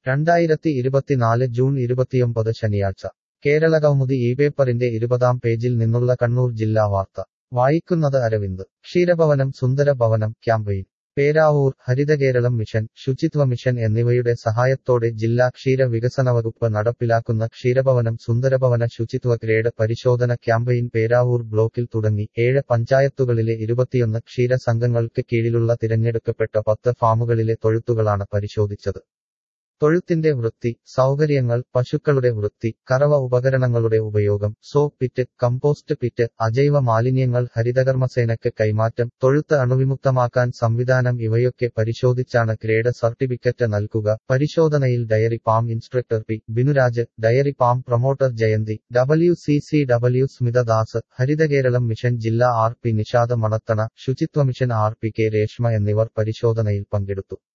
രണ്ടായിരത്തി ഇരുപത്തിനാല് ജൂൺ ഇരുപത്തിയൊമ്പത് ശനിയാഴ്ച കേരളകൗമുദി ഈ പേപ്പറിന്റെ ഇരുപതാം പേജിൽ നിന്നുള്ള കണ്ണൂർ ജില്ലാ വാർത്ത വായിക്കുന്നത് അരവിന്ദ് ക്ഷീരഭവനം സുന്ദര ഭവനം ക്യാമ്പയിൻ പേരാവൂർ ഹരിതകേരളം മിഷൻ ശുചിത്വ മിഷൻ എന്നിവയുടെ സഹായത്തോടെ ജില്ലാ ക്ഷീര വികസന വകുപ്പ് നടപ്പിലാക്കുന്ന ക്ഷീരഭവനം സുന്ദരഭവന ശുചിത്വ ഗ്രേഡ് പരിശോധന ക്യാമ്പയിൻ പേരാവൂർ ബ്ലോക്കിൽ തുടങ്ങി ഏഴ് പഞ്ചായത്തുകളിലെ ഇരുപത്തിയൊന്ന് ക്ഷീര സംഘങ്ങൾക്ക് കീഴിലുള്ള തിരഞ്ഞെടുക്കപ്പെട്ട പത്ത് ഫാമുകളിലെ തൊഴുത്തുകളാണ് പരിശോധിച്ചത് തൊഴുത്തിന്റെ വൃത്തി സൗകര്യങ്ങൾ പശുക്കളുടെ വൃത്തി കറവ ഉപകരണങ്ങളുടെ ഉപയോഗം സോപ്പ് പിറ്റ് കമ്പോസ്റ്റ് പിറ്റ് അജൈവ മാലിന്യങ്ങൾ ഹരിതകർമ്മസേനയ്ക്ക് കൈമാറ്റം തൊഴുത്ത് അണുവിമുക്തമാക്കാൻ സംവിധാനം ഇവയൊക്കെ പരിശോധിച്ചാണ് ഗ്രേഡ് സർട്ടിഫിക്കറ്റ് നൽകുക പരിശോധനയിൽ dairy farm instructor P Binuraj dairy farm promoter Jayanthi W C C W Smithadas Harithakeralam mission ജില്ലാ ആർ പി നിഷാദ് മണത്തണ ശുചിത്വ mission R P K Reshma എന്നിവർ പരിശോധനയിൽ പങ്കെടുത്തു